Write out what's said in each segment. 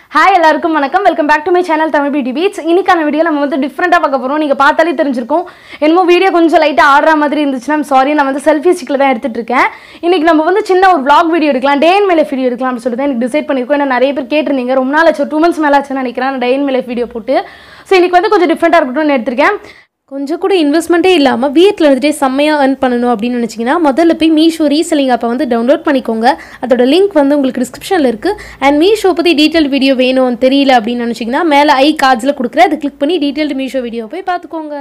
hi எல்லாருக்கும் வணக்கம் welcome back to my channel Tamil beauty beats இன்னைக்கான வீடியோ நம்ம வந்து டிஃப்ரெண்ட்டாக பார்க்க போகிறோம் நீங்கள் பார்த்தாலே தெரிஞ்சிருக்கும் என்னமோ வீடியோ கொஞ்சம் லைட்டாக ஆடுற மாதிரி இருந்துச்சுன்னா சாரி நான் வந்து செல்ஃபி ஸ்டிக்கில் தான் எடுத்துட்டு இருக்கேன் இன்னைக்கு நம்ம வந்து சின்ன ஒரு vlog வீடியோ எடுக்கலாம் டே இன் மேலே வீடியோ எடுக்கலாம் அப்படின்னு சொல்லிட்டு தான் எனக்கு டிசைட் பண்ணியிருக்கோம் ஏன்னா நிறைய பேர் கேட்டிருந்தீங்க ரொம்ப நாள் ஆச்சு டூ மந்த்ஸ் மேலே ஆச்சுன்னு நினைக்கிறேன் டே இன் மேலே வீடியோ போட்டு ஸோ இன்னைக்கு வந்து கொஞ்சம் டிஃப்ரெண்ட்டாக இருக்கட்டும்னு எடுத்திருக்கேன் கொஞ்சம் கூட இன்வெஸ்ட்மெண்ட்டே இல்லாமல் வீட்டில் இருந்துகிட்டே செம்மையாக earn பண்ணணும் அப்படின்னு நினச்சிங்கன்னா முதல்ல போய் மீஷோ ரீசெல்லிங் ஆப்பை வந்து டவுன்லோட் பண்ணிக்கோங்க அதோட லிங்க் வந்து உங்களுக்கு டிஸ்கிரிப்ஷனில் இருக்குது அண்ட் மீஷோ பற்றி டீட்டெயில் வீடியோ வேணும் தெரியல அப்படின்னு நினச்சிங்கன்னா மேலே ஐ கார்ட்ஸில் கொடுக்குறேன் அதை கிளிக் பண்ணி டீட்டெயில்டு மீஷோ வீடியோ போய் பார்த்துக்கோங்க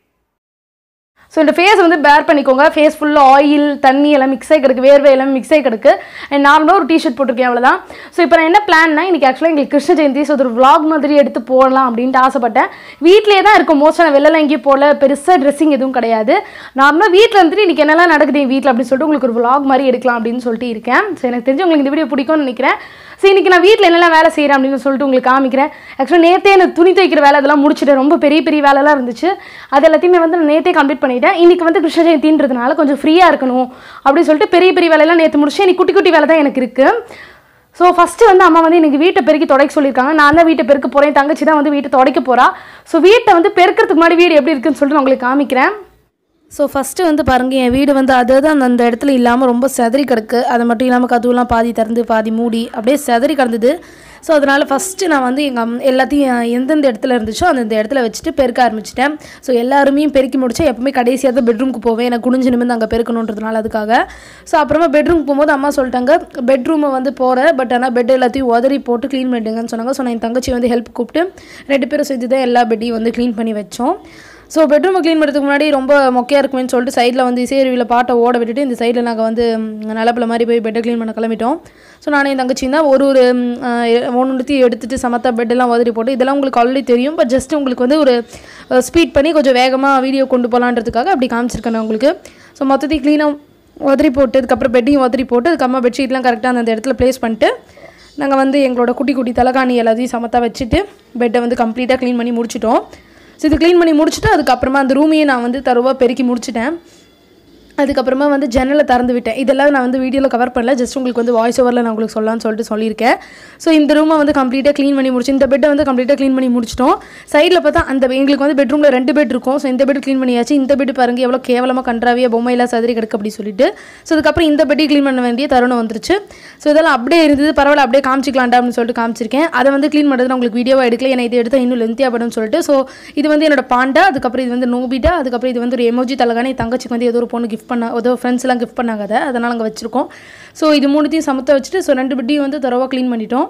ஸோ இந்த ஃபேஸ் வந்து பேர் பண்ணிக்கோங்க ஃபேஸ் ஃபுல்லாக ஆயில் தண்ணி எல்லாம் மிக்ஸ் ஆகி கிடக்கு வேர்வை எல்லாம் மிக்ஸ் ஆகி கிடக்கு அண்ட் நார்மலாக ஒரு டிஷர்ட் போட்டிருக்கேன் அவ்வளோதான் ஸோ இப்போ நான் என்ன பிளான்னா இன்னைக்கு ஆக்சுவலாக எங்களுக்கு கிருஷ்ண ஜெயந்தி ஸோ ஒரு vlog மாதிரி எடுத்து போடலாம் அப்படின்ட்டு ஆசைப்பட்டேன் வீட்டிலே தான் இருக்கும் மோஸ்ட்டாக நான் வெளிலலாம் எங்கேயும் போகல பெருசாக ட்ரெஸ்ஸிங் எதுவும் கிடையாது நார்மலாக வீட்டில் இருந்துட்டு இன்னைக்கு என்னெல்லாம் நடக்குது என் வீட்டில் அப்படின்னு சொல்லிட்டு உங்களுக்கு ஒரு vlog மாதிரி எடுக்கலாம் அப்படின்னு சொல்லிட்டு இருக்கேன் ஸோ எனக்கு தெரிஞ்சு உங்களுக்கு இந்த வீடியோ பிடிக்கும்னு நினைக்கிறேன் ஸோ இன்னைக்கு நான் வீட்டில் என்னெல்லாம் வேலை செய்கிறேன் அப்படின்னு சொல்லிட்டு உங்களுக்கு காமிக்கிறேன் ஆக்சுவலாக நேற்றே எனக்கு துணி துவைக்கிற வேலை அதெல்லாம் முடிச்சுட்டு ரொம்ப பெரிய பெரிய வேலைலாம் இருந்துச்சு அது எல்லாத்தையுமே வந்து நான் நேற்றே கம்ப்ளீட் பண்ணிட்டேன் இன்னைக்கு வந்து கிருஷ்ண ஜெயந்தின்றதுனால கொஞ்சம் ஃப்ரீயாக இருக்கணும் அப்படின்னு சொல்லிட்டு பெரிய பெரிய வேலையெல்லாம் நேற்று முடிச்சு இன்னைக்கு குட்டி குட்டி வேலை தான் எனக்கு இருக்குது ஸோ ஃபஸ்ட்டு வந்து அம்மா வந்து எனக்கு வீட்டை பெருக்கி துடைக்க சொல்லியிருக்காங்க நான் தான் வீட்டை பெருக்க போகிறேன் தங்கச்சி தான் வந்து வீட்டை துடைக்க போகிறா ஸோ வீட்டை வந்து பெருக்கிறதுக்கு முன்னாடி வீடு எப்படி இருக்குன்னு சொல்லிட்டு நான் உங்களுக்கு காமிக்கிறேன் ஸோ ஃபஸ்ட்டு வந்து பாருங்கள் என் வீடு வந்து அது தான் அந்த இடத்துல இல்லாமல் ரொம்ப செதறி கிடக்கு அது மட்டும் இல்லாமல் கதவுலாம் பாதி திறந்து பாதி மூடி அப்படியே செதறி கிடந்தது ஸோ அதனால் ஃபஸ்ட்டு நான் வந்து எங்கள் அம் எல்லாத்தையும் எந்தெந்த இடத்துல இருந்துச்சோ அந்தந்த இடத்துல வச்சுட்டு பெருக்க ஆரம்பிச்சிட்டேன் ஸோ எல்லாருமே பெருக்கி முடிச்சா எப்பவுமே கடைசியாக தான் பெட்ரூமுக்கு போவேன் எனக்கு குனிஞ்சு நிமிர்ந்து அங்கே பெருக்கணுன்றதுனால அதுக்காக ஸோ அப்புறமா பெட்ரூமுக்கு போகும்போது அம்மா சொல்லிட்டாங்க பெட்ரூமை வந்து போகிறேன் பட் ஆனால் பெட் எல்லாத்தையும் உதறி போட்டு க்ளீன் பண்ணிடுங்கன்னு சொன்னாங்க ஸோ நான் என் தங்கச்சி வந்து ஹெல்ப் கூப்பிட்டு ரெண்டு பேரும் சேர்த்து தான் எல்லா பெட்டையும் வந்து க்ளீன் பண்ணி வச்சோம் ஸோ பெட்ரூமை க்ளீன் பண்ணுறதுக்கு முன்னாடி ரொம்ப மொக்கையாக இருக்குமேன்னு சொல்லிட்டு சைடில் வந்து இசையருவியில் பாட்டை ஓட விட்டுட்டு இந்த சைடில் நாங்கள் வந்து நிலப்பில் மாதிரி போய் பெட்டை க்ளீன் பண்ண கிளம்பிட்டோம் ஸோ நானும் என் தங்கச்சி தான் ஒரு ஒரு ஒன்றுத்தையும் எடுத்துகிட்டு சமத்தா பெட்டெல்லாம் உதறி போட்டு இதெல்லாம் உங்களுக்கு ஆல்ரெடி தெரியும் பட் ஜஸ்ட் உங்களுக்கு வந்து ஒரு ஸ்பீட் பண்ணி கொஞ்சம் வேகமாக வீடியோ கொண்டு போகலான்றதுக்காக அப்படி காமிச்சிருக்கேன் நான் உங்களுக்கு ஸோ மொத்தத்தையும் க்ளீனாக உதறி போட்டு அதுக்கப்புறம் பெட்டையும் உதறி போட்டு அதுக்கப்புறமா பெட்ஷீட்லாம் கரெக்டாக அந்த இடத்துல ப்ளேஸ் பண்ணிட்டு நாங்கள் வந்து எங்களோட குட்டி குட்டி தலைகாணி எல்லாத்தையும் சமத்தா வச்சுட்டு பெட்டை வந்து கம்ப்ளீட்டாக க்ளீன் பண்ணி முடிச்சிட்டோம் ஸோ இது க்ளீன் பண்ணி முடிச்சுட்டு அதுக்கப்புறமா அந்த ரூமையே நான் வந்து தருவாக பெருக்கி முடிச்சிட்டேன் அதுக்கப்புறமா வந்து ஜன்னலை திறந்து விட்டேன் இதெல்லாம் நான் வந்து வீடியோவில் கவர் பண்ணல ஜஸ்ட் உங்களுக்கு வந்து வாய்ஸ் ஓவரில் நான் உங்களுக்கு சொல்லலாம்னு சொல்லிட்டு சொல்லியிருக்கேன் ஸோ இந்த ரூமை வந்து கம்ப்ளீட்டாக க்ளீன் பண்ணி முடிச்சு இந்த பெட்டை வந்து கம்ப்ளீட்டாக க்ளீன் பண்ணி முடிச்சிட்டோம் சைடில் பார்த்தா அந்த எங்களுக்கு வந்து பெட்ரூமில் ரெண்டு பெட் இருக்கும் ஸோ இந்த பெட் க்ளீன் பண்ணியாச்சு இந்த பெட் பாருங்க எவ்வளோ கேவலமாக கன்றாவியாக பொம்மையெல்லாம் சதுரி கிடக்கு அப்படி சொல்லிட்டு ஸோ அதுக்கப்புறம் இந்த பெட்டையும் க்ளீன் பண்ண வேண்டிய தருணம் வந்துருச்சு ஸோ இதெல்லாம் அப்படியே இருந்தது பரவாயில்ல அப்படியே காமிச்சிக்கலாம்டா அப்படின்னு சொல்லிட்டு காமிச்சிருக்கேன் அதை வந்து க்ளீன் பண்ணுறது நான் உங்களுக்கு வீடியோவாக எடுக்கல ஏன்னா இது எடுத்தால் இன்னும் லென்த்தியாக படும்னு சொல்லிட்டு ஸோ இது வந்து என்னோட பாண்டா அதுக்கப்புறம் இது வந்து நோபிட்டா அதுக்கப்புறம் இது வந்து ஒரு எமோஜி தலகானே என் தங்கச்சிக்கு வந்து ஏதோ ஒரு பொண்ணு கிஃப்ட் பண்ண ஏதோ ஃப்ரெண்ட்ஸ் எல்லாம் கிஃப்ட் பண்ணாங்க அதை அதனால் அங்கே வச்சுருக்கோம் ஸோ இது மூணுத்தையும் சமத்த வச்சுட்டு ஸோ ரெண்டு பெட்டையும் வந்து தரவாக க்ளீன் பண்ணிட்டோம்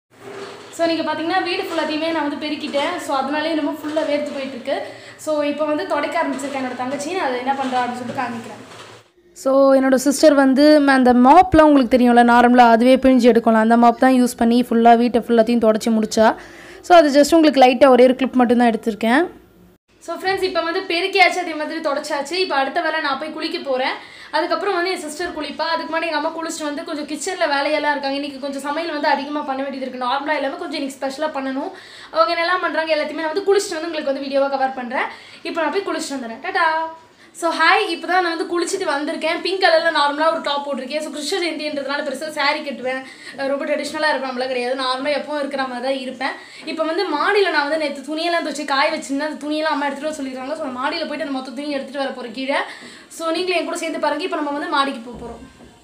ஸோ நீங்கள் பார்த்தீங்கன்னா வீடு ஃபுல்லாத்தையுமே நான் வந்து பெருக்கிட்டேன் ஸோ அதனாலே ரொம்ப ஃபுல்லாக வேர்த்து போயிட்டுருக்கு ஸோ இப்போ வந்து துடைக்க ஆரம்பிச்சிருக்கேன் என்னோட தங்கச்சி நான் அதை என்ன பண்ணுறா அப்படின்னு சொல்லிட்டு காமிக்கிறேன் ஸோ என்னோட சிஸ்டர் வந்து ம- அந்த மாப்லாம் உங்களுக்கு தெரியும்ல நார்மலாக அதுவே பிழிஞ்சு எடுக்கலாம் அந்த மாப் தான் யூஸ் பண்ணி ஃபுல்லாக வீட்டை ஃபுல்லாத்தையும் தொடச்சி முடிச்சா ஸோ அது ஜஸ்ட் உங்களுக்கு லைட்டாக ஒரே ஒரு கிளிப் மட்டும்தான் எடுத்திருக்கேன் ஸோ ஃப்ரெண்ட்ஸ் இப்போ வந்து பெருக்கியாச்சு அதே மாதிரி தொடச்சாச்சு இப்போ அடுத்த வேலை நான் போய் குளிக்க போகிறேன் அதுக்கப்புறம் வந்து என் சிஸ்டர் குளிப்பா அதுக்கு முன்னாடி எங்கள் அம்மா குளிச்சுட்டு வந்து கொஞ்சம் கிச்சனில் வேலையெல்லாம் இருக்காங்க இன்றைக்கி கொஞ்சம் சமையல் வந்து அதிகமாக பண்ண வேண்டியது இருக்குது நார்மலாக இல்லாமல் கொஞ்சம் இன்னைக்கு ஸ்பெஷலாக பண்ணணும் அவங்க என்னெல்லாம் பண்ணுறாங்க எல்லாத்தையுமே நான் வந்து குளிச்சுட்டு வந்து உங்களுக்கு வந்து வீடியோவாக கவர் பண்ணுறேன் இப்போ நான் போய் குளிச்சுட்டு வந்துடுறேன் டாடா ஸோ ஹாய் இப்போ தான் நான் வந்து குளிச்சுட்டு வந்திருக்கேன் பிங்க் கலரில் நார்மலாக ஒரு டாப் போட்டிருக்கேன் ஸோ கிருஷ்ண ஜெயந்தின்றதுனால பெருசாக saree கட்டுவேன் அஹ் ரொம்ப ட்ரெடிஷ்னலாக இருப்பேன் நம்மளாம் கிடையாது நார்மலாக எப்பவும் இருக்கிற மாதிரி தான் இருப்பேன் இப்போ வந்து மாடியில் நான் வந்து நேற்று துணியெல்லாம் துவச்சி காய வச்சிருந்தேன் அந்த துணியெல்லாம் அம்மா எடுத்துகிட்டு வர சொல்லியிருக்காங்க ஸோ நான் மாடியில் போயிட்டு அந்த மொத்த துணி எடுத்துகிட்டு வர போகிறேன் கீழே ஸோ நீங்களும் என் கூட சேர்ந்து பாருங்க இப்போ நம்ம வந்து மாடிக்கு போக போகிறோம்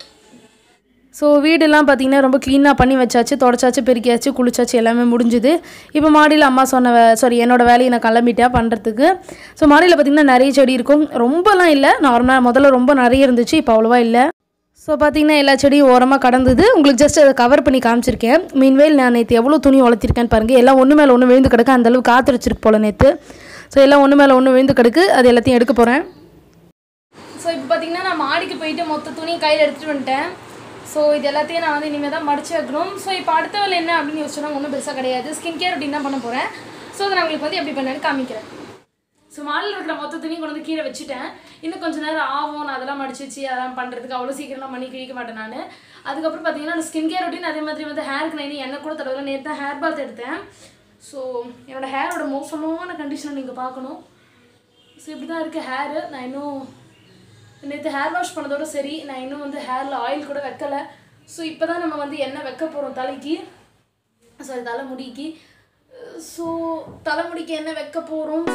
ஸோ வீடெல்லாம் பார்த்தீங்கன்னா ரொம்ப க்ளீனாக பண்ணி வச்சாச்சு தொடச்சாச்சு பெருக்கியாச்சு குளிச்சாச்சு எல்லாமே முடிஞ்சுது இப்போ மாடியில் அம்மா சொன்ன சாரி என்னோட வேலையை நான் கிளம்பிட்டேன் பண்ணுறதுக்கு ஸோ மாடியில் பார்த்தீங்கன்னா நிறைய செடி இருக்கும் ரொம்பலாம் இல்லை நார்மலாக முதல்ல ரொம்ப நிறைய இருந்துச்சு இப்போ அவ்வளோவா இல்லை ஸோ பார்த்தீங்கன்னா எல்லா செடியும் ஓரமாக கடந்தது உங்களுக்கு ஜஸ்ட் அதை கவர் பண்ணி காமிச்சிருக்கேன் மீன்வேல் நான் நேற்று எவ்வளோ துணி வளர்த்திருக்கேன்னு பாருங்கள் எல்லாம் ஒன்று மேலே ஒன்று விழுந்து கிடக்கு அந்தளவு காத்திருச்சிருக்கு போல் நேற்று ஸோ எல்லாம் ஒன்று மேலே ஒன்று விழுந்து கிடக்கு அது எல்லாத்தையும் எடுக்க போகிறேன் ஸோ இப்போ பார்த்தீங்கன்னா நான் மாடிக்கு போயிட்டு மொத்த துணி கையில் எடுத்துகிட்டு வந்துட்டேன் ஸோ இது எல்லாத்தையும் நான் வந்து இனிமேல் தான் மடிச்சு வைக்கணும் ஸோ இப்போ அடுத்த வேலை என்ன அப்படின்னு யோசிச்சோன்னா ஒன்றும் பெருசாக கிடையாது ஸ்கின் கேர் அப்படின்னு தான் பண்ண போகிறேன் ஸோ அதை நான் உங்களுக்கு வந்து எப்படி பண்ணேன்னு காமிக்கிறேன் ஸோ மாடியில் இருக்கிற மொத்த துணி கொண்டு வந்து கீழே வச்சுட்டேன் இன்னும் கொஞ்ச நேரம் ஆகும் நான் அதெல்லாம் மடிச்சு வச்சு அதெல்லாம் பண்ணுறதுக்கு அவ்வளோ சீக்கிரமாக பண்ணி கிழிக்க மாட்டேன் நான் அதுக்கப்புறம் பார்த்தீங்கன்னா நான் ஸ்கின் கேர் ரொட்டீன் அதே மாதிரி வந்து ஹேருக்கு நான் இன்னும் எண்ணெய் கூட தடவை நேற்று தான் ஹேர் பாத் எடுத்தேன் ஸோ என்னோட ஹேரோட மோசமான கண்டிஷனை நீங்கள் பார்க்கணும் ஸோ இப்படி தான் இருக்குது ஹேரு நான் இன்னும் நேற்று ஹேர் வாஷ் பண்ணதோட சரி நான் இன்னும் வந்து ஹேரில் ஆயில் கூட வைக்கலை ஸோ இப்போ தான் நம்ம வந்து எண்ணெய் வைக்க போகிறோம் தலைக்கு சாரி தலைமுடிக்கு ஸோ தலைமுடிக்கு என்ன வைக்க போகிறோம்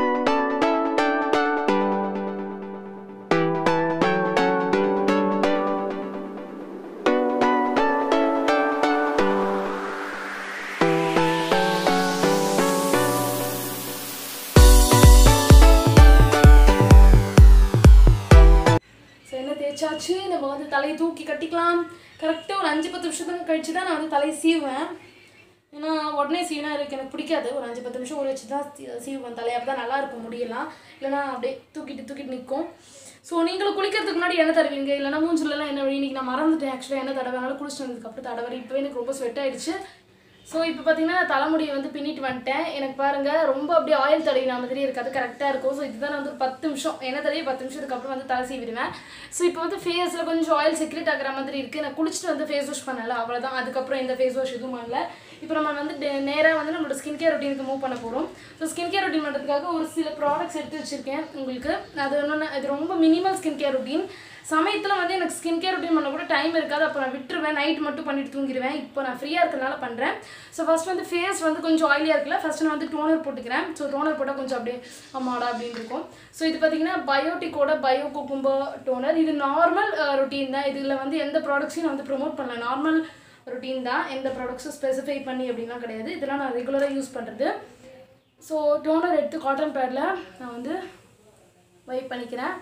ஸோ என்ன தேய்ச்சாச்சு நம்ம வந்து தலையை தூக்கி கட்டிக்கலாம் கரெக்டாக ஒரு அஞ்சு பத்து நிமிஷத்துக்கு கழிச்சு தான் நான் வந்து தலையை சீவுவேன் ஏன்னா உடனே சீவினா எனக்கு எனக்கு பிடிக்காது ஒரு அஞ்சு பத்து நிமிஷம் ஊற வச்சு தான் சீ- சீவுவேன் தலையை அப்போ தான் நல்லா இருக்கும் முடியலாம் இல்லைனா அப்படியே தூக்கிட்டு தூக்கிட்டு நிற்கும் ஸோ நீங்களும் குளிக்கிறதுக்கு முன்னாடி என்ன தடவீங்க இல்லைனா மூஞ்சிலலாம் என்ன வழி இன்னைக்கு நான் மறந்துட்டேன் ஆக்சுவலாக என்ன தடவைனாலும் குளிச்சுட்டு வந்ததுக்கப்புறம் தடவை இப்போவே எனக்கு ரொம்ப ஸ்வெட் ஆயிடுச்சு ஸோ இப்போ பார்த்தீங்கன்னா நான் தலைமுடியை வந்து பின்னிட்டு வந்துட்டேன் எனக்கு பாருங்கள் ரொம்ப அப்படியே ஆயில் தடவின மாதிரி இருக்காது கரெக்டாக இருக்கும் ஸோ இதுதான் நான் வந்து ஒரு பத்து நிமிஷம் என்ன தடவி பத்து நிமிஷத்துக்கு அப்புறம் வந்து தலை சீவிடுவேன் ஸோ இப்போ வந்து ஃபேஸில் கொஞ்சம் ஆயில் செக்ரேட் ஆகிற மாதிரி இருக்குது நான் குளிச்சுட்டு வந்து ஃபேஸ் வாஷ் பண்ணல அவ்வளோதான் அதுக்கப்புறம் எந்த ஃபேஸ் வாஷ் எதுவும் பண்ணல இப்போ நம்ம வந்து நேராக வந்து நம்மளோட ஸ்கின் கேர் ரொட்டீனுக்கு மூவ் பண்ண போகிறோம் ஸோ ஸ்கின் கேர் ரொட்டீன் பண்ணுறதுக்காக ஒரு சில ப்ராடக்ட்ஸ் எடுத்து வச்சுருக்கேன் உங்களுக்கு அது ஒன்று இது ரொம்ப மினிமல் ஸ்கின் கேர் ரொட்டீன் சமயத்தில் வந்து எனக்கு ஸ்கின் கேர் ரொட்டீன் பண்ண கூட டைம் இருக்காது அப்போ நான் விட்டுருவேன் நைட் மட்டும் பண்ணிட்டு தூங்கிடுவேன் இப்போ நான் ஃப்ரீயாக இருக்கிறனால பண்ணுறேன் ஸோ ஃபர்ஸ்ட் வந்து ஃபேஸ் வந்து கொஞ்சம் ஆயிலியாக இருக்குல்ல ஃபர்ஸ்ட் நான் வந்து டோனர் போட்டுக்கிறேன் ஸோ டோனர் போட்டால் கொஞ்சம் அப்படியே அம்மாடா அப்படின்னு இருக்கும் ஸோ இது பார்த்தீங்கன்னா பயோட்டிக்கோட பயோ குக்கும்போ டோனர் இது நார்மல் ரொட்டீன் தான் இதில் வந்து எந்த ப்ராடக்ட்ஸையும் நான் வந்து ப்ரோமோட் பண்ணல நார்மல் ரொட்டீன் தான் எந்த ப்ராடக்ட்ஸும் ஸ்பெசிஃபை பண்ணி அப்படின்லாம் கிடையாது இதெல்லாம் நான் ரெகுலராக யூஸ் பண்ணுறது ஸோ டோனர் எடுத்து காட்டன் பேடில் நான் வந்து வைப் பண்ணிக்கிறேன்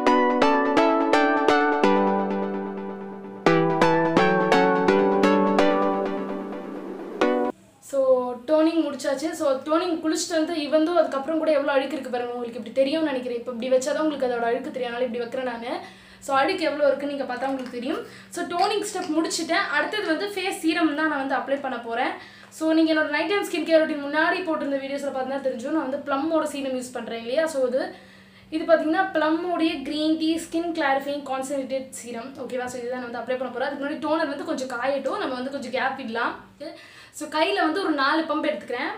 ஸோ டோனிங் முடிச்சாச்சு ஸோ டோனிங் குளிச்சுட்டு வந்து இவந்தும் அதுக்கப்புறம் கூட எவ்வளோ அழுக்கு இருக்குது பாருங்க உங்களுக்கு இப்படி தெரியும்னு நினைக்கிறேன் இப்போ இப்படி வச்சாதான் உங்களுக்கு அதோட அழுக்கு தெரியும் அதனால இப்படி வைக்கிறேன் நான் ஸோ அழுக்கு எவ்வளோ இருக்குன்னு நீங்கள் பார்த்தா உங்களுக்கு தெரியும் ஸோ டோனிங் ஸ்டெப் முடிச்சுட்டேன் அடுத்தது வந்து ஃபேஸ் சீரம் தான் நான் வந்து அப்ளை பண்ண போகிறேன் ஸோ நீங்கள் என்னோட night time skin care routine முன்னாடி போட்டிருந்த வீடியோஸில் பார்த்தீங்கன்னா தெரிஞ்சும் நான் வந்து ப்ளம்மோட சீரம் யூஸ் பண்ணுறேன் இல்லையா ஸோ இது இது பார்த்தீங்கன்னா ப்ளம்மோடைய green tea skin clarifying concentrated serum ஓகேவா ஸோ இதுதான் நான் வந்து அப்ளை பண்ண போகிறேன் அதுக்கு முன்னாடி டோனர் வந்து கொஞ்சம் காயட்டும் நம்ம வந்து கொஞ்சம் கேப் விடலாம் ஸோ கையில் வந்து ஒரு நாலு பம்ப் எடுத்துக்கிறேன்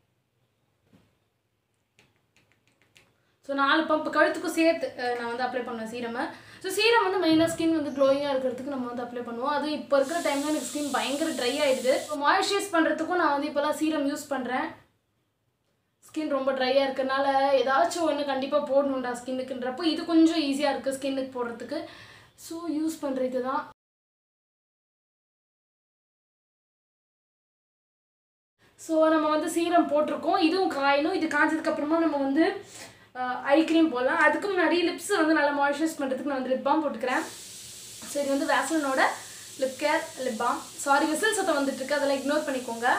ஸோ நாலு பம்ப் கழுத்துக்கும் சேர்த்து அஹ், நான் வந்து அப்ளை பண்ணுவேன் சீரமை ஸோ சீரம் வந்து மெயினாக ஸ்கின் வந்து க்ளோயிங்காக இருக்கிறதுக்கு நம்ம வந்து அப்ளை பண்ணுவோம் அது இப்போ இருக்கிற டைமில் எனக்கு ஸ்கின் பயங்கர ட்ரை ஆகிடுது ஸோ மாய்ஸ்சரைஸ் பண்ணுறதுக்கும் நான் வந்து இப்போலாம் சீரம் யூஸ் பண்ணுறேன் ஸ்கின் ரொம்ப ட்ரையாக இருக்கறனால ஏதாச்சும் ஒன்று கண்டிப்பாக போடணும்டா ஸ்கின்னுக்குன்றப்போ இது கொஞ்சம் ஈஸியாக இருக்குது ஸ்கின்னுக்கு போடுறதுக்கு ஸோ யூஸ் பண்ணுறது தான் ஸோ நம்ம வந்து சீரம் போட்டிருக்கோம் இதுவும் காயணும் இது காய்ச்சதுக்கு அப்புறமா நம்ம வந்து ஐ க்ரீம் போடலாம் அதுக்கு முன்னாடி லிப்ஸ் வந்து நல்லா மாய்ஸ்சரைஸ் பண்ணுறதுக்கு நான் வந்து லிப் பாம் போட்டுக்கிறேன் ஸோ இது வந்து வேசலனோட lip care lip balm sorry whistle சத்தம் வந்துட்டு இருக்கு அதெல்லாம் இக்னோர் பண்ணிக்கோங்க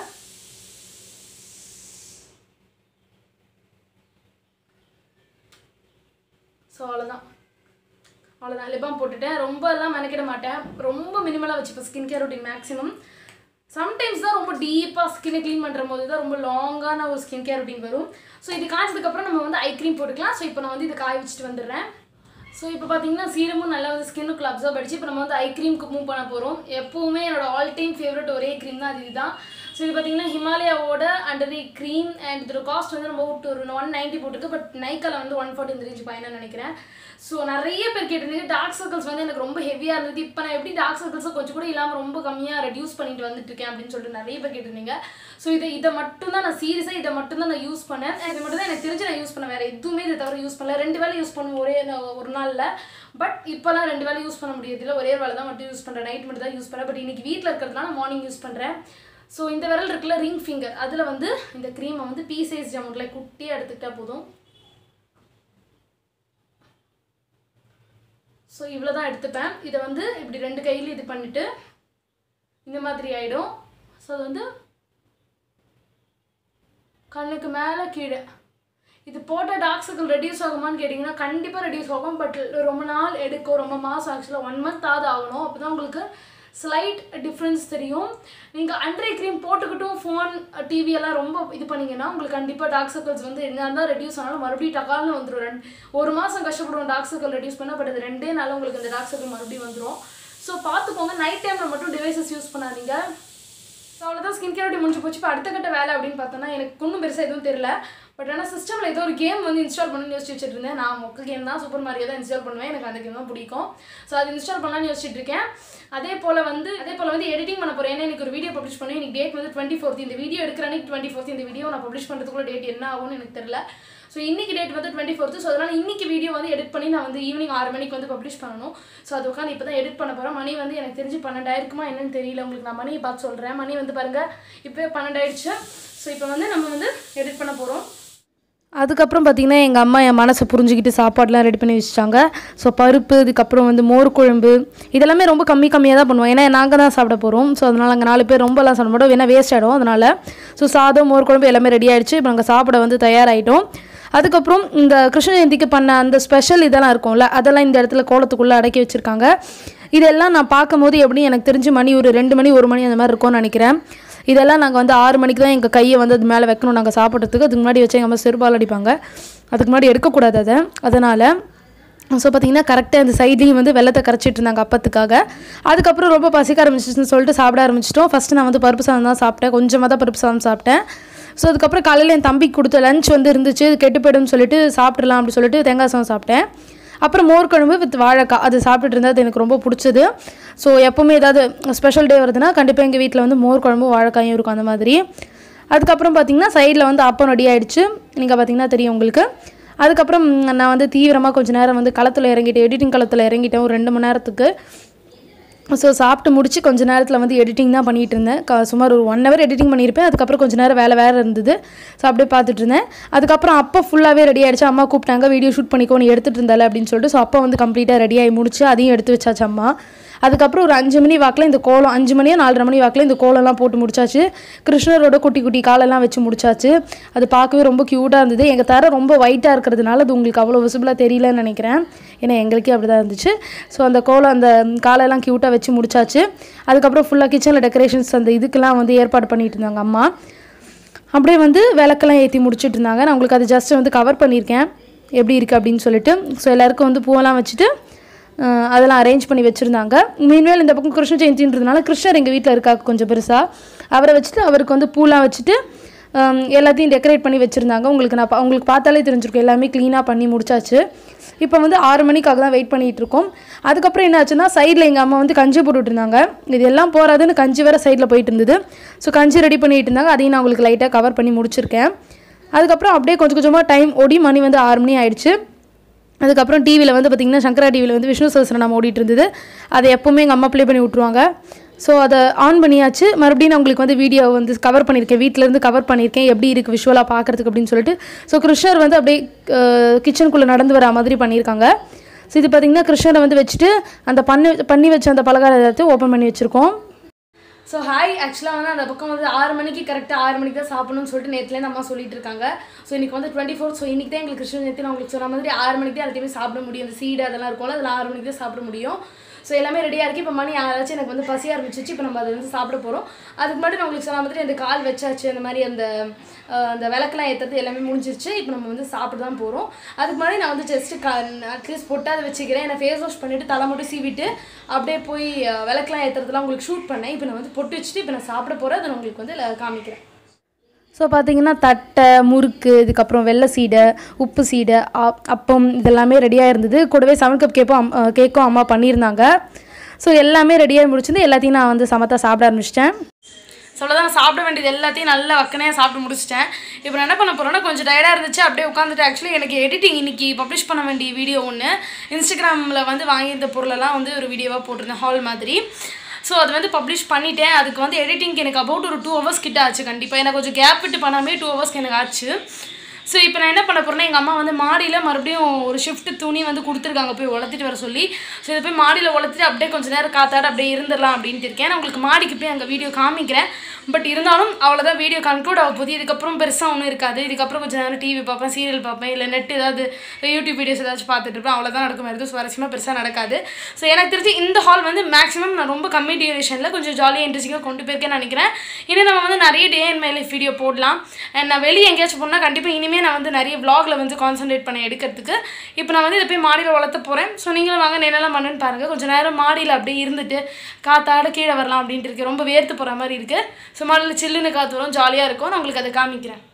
ஸோ அவ்வளோதான் அவ்வளோதான் லிபாம் போட்டுட்டேன் ரொம்ப எல்லாம் மெனக்கிட மாட்டேன் ரொம்ப மினிமலாக வச்சுப்பேன் skin care routine maximum sometimes தான் ரொம்ப டீப்பாக ஸ்கின்னை க்ளீன் பண்ணுற போது தான் ரொம்ப லாங்கான ஒரு ஸ்கின் கேர் ரொட்டீன் வரும் ஸோ இது காய்ச்சதுக்கப்புறம் நம்ம வந்து ஐ க்ரீம் போட்டுக்கலாம் ஸோ இப்போ நான் வந்து இதை காய வச்சுட்டு வந்துடுறேன் ஸோ இப்போ பார்த்தீங்கன்னா சீரமும் நல்லா வந்து ஸ்கின்னுக்குள்ள அப்சர்வ் அடிச்சு இப்போ நம்ம வந்து ஐ க்ரீம்க்கு மூவ் பண்ண போகிறோம் எப்போவுமே என்னோட ஆல் டைம் ஃபேவரட் ஒரே க்ரீம் தான் அது இதுதான் ஸோ இது பார்த்தீங்கன்னா ஹிமாலயாவோட அண்டர் தி க்ரீம் அண்ட் இதோட காஸ்ட் வந்து நம்ம ஒரு ஒன் நைன்ட்டி போட்டுருக்கு பட் நைக்கால வந்து ஒன் ஃபார்ட்டி இந்த ரேஞ்ச் பயணம் நினைக்கிறேன் ஸோ நிறைய பேர் கேட்டிருந்தீங்க டார்க் சர்க்கிள்ஸ் வந்து எனக்கு ரொம்ப ஹெவியாக இருந்தது இப்போ நான் எப்படி டார்க் சர்க்கிள்ஸை கொஞ்சம் கூட இல்லாமல் ரொம்ப கம்மியாக ரெடியூஸ் பண்ணிட்டு வந்துட்டு இருக்கேன் அப்படின்னு சொல்லிட்டு நிறைய பேர் கேட்டிருந்தீங்க ஸோ இதை இதை மட்டும் தான் நான் சீரியஸாக இதை மட்டும் தான் நான் யூஸ் பண்ணேன் இது மட்டும் தான் எனக்கு தெரிஞ்சு நான் யூஸ் பண்ணேன் வேறு எதுவுமே இதை தவிர யூஸ் பண்ணல ரெண்டு வேலை யூஸ் பண்ணுவேன் ஒரே நா- ஒரு நாளில் பட் இப்போலாம் ரெண்டு வேலை யூஸ் பண்ண முடியறதில்ல ஒரே வேலை தான் மட்டும் யூஸ் பண்ணுறேன் நைட் மட்டும் தான் யூஸ் பண்ணேன் பட் இன்னைக்கு வீட்டில் இருக்கிறதுனால மார்னிங் யூஸ் பண்ணுறேன் ஸோ இந்த விரல் இருக்குல்ல ரிங் ஃபிங்கர் அதில் வந்து இந்த க்ரீமை வந்து பீ சைஸ் ஜமௌண்ட்டில் குட்டியாக எடுத்துக்கிட்டா போதும் ஸோ இவ்வளோ தான் எடுத்துப்பேன் இதை வந்து இப்படி ரெண்டு கையில இது பண்ணிட்டு இந்த மாதிரி ஆயிடும் ஸோ அது வந்து கண்ணுக்கு மேலே கீழே இது போட்ட டார்க் சர்க்கிள் ரெடியூஸ் ஆகுமான்னு கேட்டிங்கன்னா கண்டிப்பாக ரெடியூஸ் ஆகும் பட் ரொம்ப நாள் எடுக்கும் ரொம்ப மாதம் ஆக்சுவலாக ஒன் மந்த் ஆகுது ஆகணும் அப்போ தான் உங்களுக்கு ஸ்லைட் டிஃப்ரென்ஸ் தெரியும் நீங்கள் அண்ட்ரை க்ரீம் போட்டுக்கிட்டும் ஃபோன் டிவி எல்லாம் ரொம்ப இது பண்ணீங்கன்னா உங்களுக்கு கண்டிப்பாக டார்க் சர்க்கிள்ஸ் வந்து என்ன தான் ரெடியூஸ் ஆனாலும் மறுபடியும் டக்கால்னு வந்துடும் ரெண்டு ஒரு மாதம் கஷ்டப்படுவோம் டார்க் சர்க்கிள் ரெடியூஸ் பண்ண பட் அது ரெண்டே நாள் உங்களுக்கு அந்த டார்க் சர்க்கிள் மறுபடியும் வந்துடும் ஸோ பார்த்துக்கோங்க நைட் டைமில் மட்டும் டிவைசஸ் யூஸ் பண்ணாதீங்க ஸோ அவ்வளோதான் ஸ்கின் கேர் முடிஞ்சு போச்சு இப்போ அடுத்த கட்ட வேலை அப்படின்னு பார்த்தோன்னா எனக்கு ஒன்றும் பெருசாக எதுவும் தெரியல பட் ஆனால் சிஸ்டமில் ஏதோ ஒரு கேம் வந்து இன்ஸ்டால் பண்ணணும்னு யோசிச்சு வச்சுட்டு இருந்தேன் நான் மொக்க கேம் தான் சூப்பர் மாரியோ தான் இன்ஸ்டால் பண்ணுவேன் எனக்கு அந்த கேம் தான் பிடிக்கும் ஸோ அது இன்ஸ்டால் பண்ணலாம்னு யோசிச்சுட்டு இருக்கேன் அதே போல் வந்து அதே போல் வந்து எடிட்டிங் பண்ண போகிறேன் ஏன்னா எனக்கு ஒரு வீடியோ பப்ளிஷ் பண்ணி இன்னைக்கு டேட் வந்து டுவெண்ட்டி ஃபோர்த் இந்த வீடியோ எடுக்கிற அன்னைக்கு டுவெண்ட்டி ஃபோர்த் இந்த வீடியோ நான் பப்ளிஷ் பண்ணுறதுக்குள்ள டேட் என்ன ஆகும்னு எனக்கு தெரியல ஸோ இன்னைக்கு டேட் வந்து டுவெண்ட்டி ஃபோர்த்து ஸோ அதனால் இன்னைக்கு வீடியோ வந்து எடிட் பண்ணி நான் வந்து ஈவினிங் ஆறு மணிக்கு வந்து பப்ளிஷ் பண்ணணும் ஸோ அது உட்காந்து இப்போ தான் எடிட் பண்ண போகிறேன் மணி வந்து எனக்கு தெரிஞ்சு பன்னெண்டாயிருக்குமா என்னன்னு தெரியல உங்களுக்கு நான் மணியை பார்த்து சொல்கிறேன் மணி வந்து பாருங்கள் இப்போ பன்னெண்டாயிடுச்சு ஸோ இப்போ வந்து நம்ம வந்து எடிட் பண்ண போகிறோம் அதுக்கப்புறம் பார்த்திங்கன்னா எங்கள் அம்மா என் மனசை புரிஞ்சுக்கிட்டு சாப்பாடுலாம் ரெடி பண்ணி வச்சுட்டாங்க ஸோ பருப்பு இதுக்கப்புறம் வந்து மோர் குழம்பு இதெல்லாமே ரொம்ப கம்மி கம்மியாக தான் பண்ணுவோம் ஏன்னா நாங்கள் தான் சாப்பிட போகிறோம் ஸோ அதனால் அங்கே நாலு பேர் ரொம்பலாம் சாப்பிட மாட்டோம் ஏன்னா வேஸ்ட் ஆகிடும் அதனால் ஸோ சாதம் மோர் குழம்பு எல்லாமே ரெடி ஆயிடுச்சு இப்போ நாங்கள் சாப்பிட வந்து தயாராகிட்டோம் அதுக்கப்புறம் இந்த கிருஷ்ண ஜெயந்திக்கு பண்ண அந்த ஸ்பெஷல் இதெல்லாம் இருக்கும்ல அதெல்லாம் இந்த இடத்துல கோலத்துக்குள்ளே அடக்கி வச்சுருக்காங்க இதெல்லாம் நான் பார்க்கும்போது எப்படி எனக்கு தெரிஞ்சு மணி ஒரு ரெண்டு மணி ஒரு மணி அந்த மாதிரி இருக்கும்னு நினைக்கிறேன் இதெல்லாம் நாங்கள் வந்து ஆறு மணிக்கு தான் எங்கள் கையை வந்து அது மேலே வைக்கணும் நாங்கள் சாப்பிட்றதுக்கு அதுக்கு முன்னாடி வச்சு எங்கள் அம்மா செருப்பால் அடிப்பாங்க அதுக்கு முன்னாடி எடுக்கக்கூடாது அதை அதனால் ஸோ பார்த்தீங்கன்னா கரெக்டாக அந்த சைட்லேயும் வந்து வெள்ளத்தை கரைச்சிட்டு இருந்தாங்க அப்பத்துக்காக அதுக்கப்புறம் ரொம்ப பசிக்க ஆரம்பிச்சிச்சுன்னு சொல்லிட்டு சாப்பிட ஆரம்பிச்சிட்டோம் ஃபஸ்ட்டு நான் வந்து பருப்பு சாதம் தான் சாப்பிட்டேன் கொஞ்சமாக தான் பருப்பு சாதம் சாப்பிட்டேன் ஸோ அதுக்கப்புறம் காலையில் என் தம்பிக்கு கொடுத்த லஞ்ச் வந்து இருந்துச்சு இது கெட்டு போயிடும்னு சொல்லிட்டு சாப்பிட்றலாம் அப்படி சொல்லிட்டு தேங்காய் சாதம் சாப்பிட்டேன் அப்புறம் மோர் குழம்பு வித் வாழைக்காய் அது சாப்பிட்டுட்டு இருந்தது அது எனக்கு ரொம்ப பிடிச்சது ஸோ எப்போவுமே ஏதாவது ஸ்பெஷல் டே வருதுன்னா கண்டிப்பாக எங்கள் வீட்டில் வந்து மோர் குழம்பு வாழைக்காயும் இருக்கும் அந்த மாதிரி அதுக்கப்புறம் பார்த்தீங்கன்னா சைடில் வந்து அப்பம் ரெடி ஆயிடுச்சு நீங்கள் பார்த்தீங்கன்னா தெரியும் உங்களுக்கு அதுக்கப்புறம் நான் வந்து தீவிரமாக கொஞ்சம் நேரம் வந்து களத்தில் இறங்கிட்டேன் எடிட்டிங் களத்தில் இறங்கிட்டேன் ஒரு ரெண்டு மணி நேரத்துக்கு ஸோ சாப்பிட்டு முடிச்சு கொஞ்ச நேரத்தில் வந்து எடிட்டிங் தான் பண்ணிகிட்டு இருந்தேன் க சுமார் ஒரு ஒன் ஹவர் எடிட்டிங் பண்ணியிருப்பேன் அதுக்கப்புறம் கொஞ்சம் நேரம் வேலை வேறு இருந்தது ஸோ அப்படியே பார்த்துட்டு இருந்தேன் அதுக்கப்புறம் அப்போ ஃபுல்லாகவே ரெடி ஆயிடுச்சு அம்மா கூப்பிட்டாங்க வீடியோ ஷூட் பண்ணிக்கோ நீ எடுத்துகிட்டு இருந்தால அப்படின்னு சொல்லிட்டு ஸோ அப்போ வந்து கம்ப்ளீட்டாக ரெடி ஆகி முடிச்சு அதையும் எடுத்து வச்சாச்சு அம்மா அதுக்கப்புறம் ஒரு அஞ்சு மணி வாக்கில் இந்த கோலம் அஞ்சு மணியோ நாலரை மணி வாக்கில் இந்த கோலம்லாம் போட்டு முடிச்சாச்சு கிருஷ்ணரோட குட்டி குட்டி காலெல்லாம் வச்சு முடிச்சாச்சு அது பார்க்கவே ரொம்ப க்யூட்டாக இருந்தது எங்கள் தர ரொம்ப ஒயிட்டாக இருக்கிறதுனால அது உங்களுக்கு அவ்வளோ விசிபிளாக தெரியலன்னு நினைக்கிறேன் ஏன்னா எங்களுக்கே அப்படி தான் இருந்துச்சு ஸோ அந்த கோலம் அந்த காலெல்லாம் க்யூட்டாக வச்சு முடிச்சாச்சு அதுக்கப்புறம் ஃபுல்லாக கிச்சனில் டெக்கரேஷன்ஸ் அந்த இதுக்கெல்லாம் வந்து ஏற்பாடு பண்ணிட்டு இருந்தாங்க அம்மா அப்படியே வந்து விளக்கெல்லாம் ஏற்றி முடிச்சிட்டு இருந்தாங்க நான் உங்களுக்கு அது ஜஸ்ட் வந்து கவர் பண்ணியிருக்கேன் எப்படி இருக்குது அப்படின்னு சொல்லிட்டு ஸோ எல்லாருக்கும் வந்து பூவெல்லாம் வச்சுட்டு அஹ், அதெல்லாம் அரேஞ்ச் பண்ணி வச்சுருந்தாங்க மீன்வேல் இந்த பக்கம் கிருஷ்ண ஜெயந்தின்றதுனால கிருஷ்ணர் எங்கள் வீட்டில் இருக்கா கொஞ்சம் பெருசாக அவரை வச்சுட்டு அவருக்கு வந்து பூலாம் வச்சுட்டு ஹம், எல்லாத்தையும் டெக்கரேட் பண்ணி வச்சுருந்தாங்க உங்களுக்கு நான் பா- உங்களுக்கு பார்த்தாலே தெரிஞ்சிருக்கும் எல்லாமே க்ளீனாக பண்ணி முடிச்சாச்சு இப்போ வந்து ஆறு மணிக்காக தான் வெயிட் பண்ணிகிட்டு இருக்கோம் அதுக்கப்புறம் என்ன ஆச்சுன்னா சைடில் எங்கள் அம்மா வந்து கஞ்சி போட்டுட்டு இருந்தாங்க இது எல்லாம் போகாதுன்னு கஞ்சி வேறு சைடில் போயிட்டு இருந்தது ஸோ கஞ்சி ரெடி பண்ணிட்டு இருந்தாங்க அதையும் நான் உங்களுக்கு லைட்டாக கவர் பண்ணி முடிச்சிருக்கேன் அதுக்கப்புறம் அப்படியே கொஞ்சம் கொஞ்சமாக டைம் ஓடி மணி வந்து ஆறு மணி ஆயிடுச்சு அதுக்கப்புறம் டிவியில் வந்து பார்த்திங்கன்னா சங்கரா டிவியில் வந்து விஷ்ணு சஹஸ்ரநாமம் ஓடிட்டு இருந்தது அதை எப்போவுமே எங்கள் அம்மா ப்ளே பண்ணி விட்ருவாங்க ஸோ அதை ஆன் பண்ணியாச்சு மறுபடியும் நான் உங்களுக்கு வந்து வீடியோ வந்து கவர் பண்ணியிருக்கேன் வீட்டிலேருந்து கவர் பண்ணியிருக்கேன் எப்படி இருக்குது விஷுவலாக பார்க்குறதுக்கு அப்படின்னு சொல்லிட்டு ஸோ கிருஷ்ணர் வந்து அப்படியே கிச்சனுக்குள்ளே நடந்து வர மாதிரி பண்ணியிருக்காங்க ஸோ இது பார்த்திங்கன்னா கிருஷ்ணரை வந்து வச்சுட்டு அந்த பண்ணி பண்ணி வச்ச அந்த பலகாரத்தை ஓப்பன் பண்ணி வச்சுருக்கோம் ஸோ ஹாய் ஆக்சுவலாக வந்து அந்த பக்கம் வந்து ஆறு மணிக்கு கரெக்டாக ஆறு மணிக்கு தான் சாப்பிடணும்னு சொல்லிட்டு நேற்றுலேருந்து அம்மா சொல்லிட்டு இருக்காங்க ஸோ இன்னைக்கு வந்து டுவெண்ட்டி ஃபோர் ஸோ இன்னைக்கு தான் எங்களுக்கு கிருஷ்ண ஜெயந்தி நான் உங்களுக்கு சொன்ன மாதிரி ஆறு மணிக்கு தான் எல்லாத்தையுமே சாப்பிட முடியும் இந்த சீடு அதெல்லாம் இருக்கும்ல அதில் ஆறு மணிக்கு தான் சாப்பிட முடியும் ஸோ எல்லாமே ரெடியாக இருக்குது இப்போ மணி ஆறாச்சு எனக்கு வந்து பசி ஆரம்பிச்சிச்சு இப்போ நம்ம அதை வந்து சாப்பிட போகிறோம் அதுக்கு முன்னாடி நான் உங்களுக்கு சொன்ன மாதிரி அந்த கால் வச்சாச்சு அந்த மாதிரி அந்த அஹ், அந்த விளக்கெல்லாம் ஏற்றது எல்லாமே முடிஞ்சிருச்சு இப்போ நம்ம வந்து சாப்பிட தான் போகிறோம் அதுக்கு முன்னாடி நான் வந்து ஜஸ்ட்டு க அட்லீஸ்ட் பொட்டாது வச்சுக்கிறேன் ஏன்னா ஃபேஸ் வாஷ் பண்ணிவிட்டு தலை மட்டும் சீவிட்டு அப்படியே போய் அஹ், விளக்கெல்லாம் ஏற்றுறதுலாம் உங்களுக்கு ஷூட் பண்ணேன் இப்போ நான் வந்து பொட்டு வச்சுட்டு இப்போ நான் சாப்பிட போகிறேன் அதை நான் உங்களுக்கு வந்து ல- காமிக்கிறேன் ஸோ பார்த்தீங்கன்னா தட்டை முறுக்கு இதுக்கப்புறம் வெள்ளை சீடை உப்பு சீடை அப்- அப்பம் இதெல்லாமே ரெடியாக இருந்தது கூடவே செவன் கப் கேக்கும் அம் கேக்கும் அம்மா பண்ணியிருந்தாங்க ஸோ எல்லாமே ரெடியாக முடிச்சிருந்து எல்லாத்தையும் நான் வந்து சமத்தா சாப்பிட ஆரம்பிச்சிட்டேன் சொல்லதான் நான் சாப்பிட வேண்டியது எல்லாத்தையும் நல்லா வக்கனையாக சாப்பிட்டு முடிச்சிட்டேன் இப்போ நான் என்ன பண்ண போகிறேன்னா கொஞ்சம் டயர்டாக இருந்துச்சு அப்படியே உட்காந்துட்டு ஆக்சுவலி எனக்கு எடிட்டிங் இன்னைக்கு பப்ளிஷ் பண்ண வேண்டிய வீடியோ ஒன்று இன்ஸ்டாகிராமில் வந்து வாங்கியிருந்த பொருளெல்லாம் வந்து ஒரு வீடியோவாக போட்டிருந்தேன் ஹால் மாதிரி ஸோ அது வந்து பப்ளிஷ் பண்ணிட்டேன் அதுக்கு வந்து எடிட்டிங்க்கு எனக்கு அபவுட் ஒரு டூ ஹவர்ஸ் கிட்ட ஆச்சு கண்டிப்பாக எனக்கு கொஞ்சம் கேப் விட்டு பண்ணாமே டூ ஹவர்ஸ்க்கு எனக்கு ஆச்சு ஸோ இப்போ நான் என்ன பண்ண போகிறேன்னா எங்கள் அம்மா வந்து மாடியில் மறுபடியும் ஒரு ஷிஃப்ட் துணி வந்து கொடுத்துருக்காங்க போய் உலர்த்திட்டு வர சொல்லி ஸோ இதை போய் மாடியில் உலர்த்திட்டு அப்படியே கொஞ்சம் நேரம் காத்தாட அப்படியே இருந்துடலாம் அப்படின்ட்டு இருக்கேன் நான் உங்களுக்கு மாடிக்கு போய் அங்கே வீடியோ காமிக்கிறேன் பட் இருந்தாலும் அவ்வளோதான் வீடியோ கன்க்ளூட் ஆக போகுது இதுக்கப்புறம் பெருசாக ஒன்றும் இருக்காது இதுக்கப்புறம் கொஞ்சம் நேரம் டிவி பார்ப்பேன் சீரியல் பார்ப்பேன் இல்லை நெட் ஏதாவது யூடியூப் வீடியோஸ் ஏதாச்சும் பார்த்துட்டு இருப்பேன் அவ்வளோதான் நடக்கும் வேறு எதுவும் சுவாரஸ்யமாக பெருசாக நடக்காது ஸோ எனக்கு தெரிஞ்சு இந்த ஹால் வந்து மேக்ஸிமம் நான் ரொம்ப கம்மி டியூரேஷனில் கொஞ்சம் ஜாலியாக இன்ட்ரெஸ்டிங்காக கொண்டு போயிருக்கேன்னு நினைக்கிறேன் இனி நம்ம வந்து நிறைய day and my life video போடலாம் அண்ட் நான் வெளியே எங்கேயாச்சும் போனால் கண்டிப்பாக இனிமேல் நான் வந்து நிறைய vlogல வந்து கான்சென்ட்ரேட் பண்ணி எடுக்கிறதுக்கு இப்போ நான் வந்து இதை போய் மாடியில் வளர்த்த போகிறேன் ஸோ நீங்களும் வாங்க என்னெல்லாம் பண்ணுன்னு பாருங்கள் கொஞ்சம் நேரம் மாடியில் அப்படியே இருந்துட்டு காத்தாட கீழே வரலாம் அப்படின்ட்டு இருக்கு ரொம்ப வேர்த்து போகிற மாதிரி இருக்குது ஸோ மாடியில் சில்லுன்னு காற்று வரும் ஜாலியாக இருக்கும் நான் உங்களுக்கு அதை காமிக்கிறேன்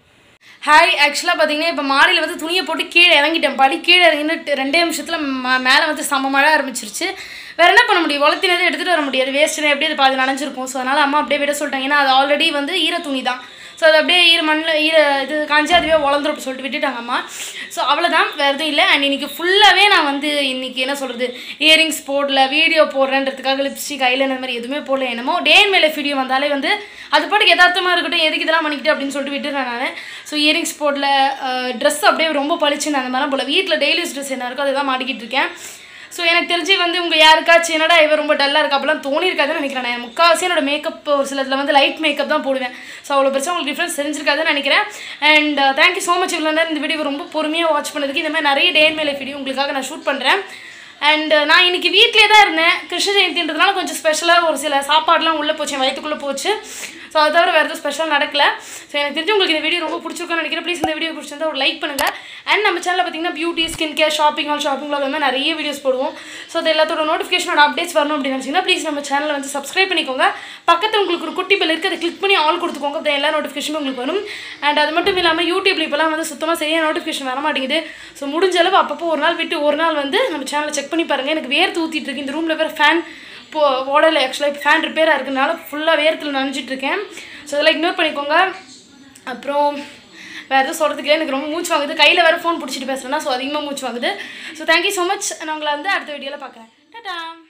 ஹாய் ஆக்சுவலாக பார்த்தீங்கன்னா இப்போ மாடியில் வந்து துணியை போட்டு கீழே இறங்கிட்டேன் படி கீழே இறங்கிட்டு ரெண்டே நிமிஷத்தில் மேலே வந்து செம்ம மழை ஆரம்பிச்சிருச்சு வேறு என்ன பண்ண முடியும் வளர்த்தினதை எடுத்துகிட்டு வர முடியாது வேஸ்ட்டு எப்படியே அது பாதி நனைஞ்சிருக்கும் ஸோ அதனால் அம்மா அப்படியே விட சொல்லிட்டாங்க ஏன்னா அது ஆல்ரெடி வந்து ஈர துணி தான் ஸோ அது அப்படியே ஈர மண்ணில் ஈர இது காஞ்சி அதுவே வளர்ந்துரும் சொல்லிட்டு விட்டுட்டாங்க அம்மா ஸோ அவ்வளோதான் வேறு எதுவும் இல்லை அண்ட் இன்னைக்கு ஃபுல்லாகவே நான் வந்து இன்னைக்கு என்ன சொல்கிறது இயரிங்ஸ் போடல வீடியோ போடுறேன்றதுக்காக லிப்ஸ்டிக் ஐலைனர் இந்த மாதிரி எதுவுமே போடல என்னமோ டே அண்ட் மேலே வீடியோ வந்தாலே வந்து அது பாட்டுக்கு யதார்த்தமாக இருக்கட்டும் எதுக்கு இதெல்லாம் பண்ணிக்கிட்டு அப்படின்னு சொல்லிட்டு விட்டுறேன் நான் ஸோ இயரிங்ஸ் போடல ட்ரெஸ் அப்படியே ரொம்ப பளிச்சுன்னு அந்த மாதிரிலாம் போல வீட்டில் டெய்லி ட்ரெஸ் என்ன இருக்கோ அதை தான் மாட்டிக்கிட்டு இருக்கேன் ஸோ எனக்கு தெரிஞ்சு வந்து உங்கள் யாருக்காச்சும் என்னடா இவ ரொம்ப டல்லாக இருக்கா அப்படிலாம் தோணியிருக்காதுன்னு நினைக்கிறேன் நான் முக்கால்வாசி என்னோட மேக்கப் ஒரு சிலத்தில் வந்து லைட் மேக்கப் தான் போடுவேன் ஸோ அவ்வளோ பெருசாக உங்களுக்கு டிஃப்ரென்ஸ் தெரிஞ்சிருக்காதுன்னு நினைக்கிறேன் அண்ட் தேங்க்யூ ஸோ மச் இவ்வளோ நேரம் இந்த வீடியோ ரொம்ப பொறுமையாக வாட்ச் பண்ணதுக்கு இந்த மாதிரி நிறைய டே மேலே வீடியோ உங்களுக்காக நான் ஷூட் பண்ணுறேன் அண்ட் நான் இன்னைக்கு வீட்டிலே தான் இருந்தேன் கிருஷ்ண ஜெயந்தின்றதுனால கொஞ்சம் ஸ்பெஷலாக ஒரு சில சாப்பாடுலாம் உள்ளே போச்சு என் வயிற்றுக்குள்ளே போச்சு ஸோ அதை தவிர வேறு எதுவும் ஸ்பெஷல் நடக்கல ஸோ எனக்கு தெரிஞ்சு உங்களுக்கு இந்த வீடியோ ரொம்ப பிடிச்சிருக்கும்னு நினைக்கிறேன் ப்ளீஸ் இந்த வீடியோ பிடிச்சிருந்தா ஒரு லைக் பண்ணுங்கள் அண்ட் நம்ம சேனலில் பார்த்தீங்கன்னா beauty skin care shopping all shopping அந்த மாதிரி நிறைய வீடியோஸ் போடுவோம் ஸோ அது எல்லாத்தோட நோட்டிஃபிகேஷனோட அப்டேட்ஸ் வரணும் அப்படின்னு நினச்சிங்கன்னா ப்ளீஸ் நம்ம சேனலை வந்து சப்ஸ்கிரைப் பண்ணிக்கோங்க பக்கத்தில் உங்களுக்கு ஒரு குட்டி பில் இருக்குது அதை கிளிக் பண்ணி ஆல் கொடுத்துக்கோங்க அப்போ எல்லா நோட்டிஃபிகேஷனும் உங்களுக்கு வரும் அண்ட் அது மட்டும் இல்லாமல் யூடியூப்ல இப்போலாம் வந்து சுத்தமாக சரியாக நோட்டிஃபிகேஷன் வர மாட்டேங்குது ஸோ முடிஞ்ச அளவு அப்பப்போ ஒரு நாள் விட்டு ஒரு நாள் வந்து நம்ம சேனலை செக் பண்ணி பாருங்கள் எனக்கு வேர்த்து ஊற்றிட்டு இருக்கு இந்த ரூமில் வேறு ஃபேன் போ ஓடலை ஆக்சுவலாக இப்போ ஃபேன் ரிப்பேராக இருக்கனால ஃபுல்லாக வேர்த்தில் நனைஞ்சிட்டு இருக்கேன் ஸோ இதெல்லாம் இக்னோர் பண்ணிக்கோங்க அப்புறம் வேறு எதுவும் சொல்கிறதுக்கு இல்லை எனக்கு ரொம்ப மூச்சு வாங்குது கையில் வேறு ஃபோன் பிடிச்சிட்டு பேசுகிறேன்னா ஸோ அதிகமாக மூச்சு வாங்குது ஸோ தேங்க்யூ ஸோ மச் நான் உங்களை வந்து அடுத்த வீடியோவில் பார்க்குறேன் டாடா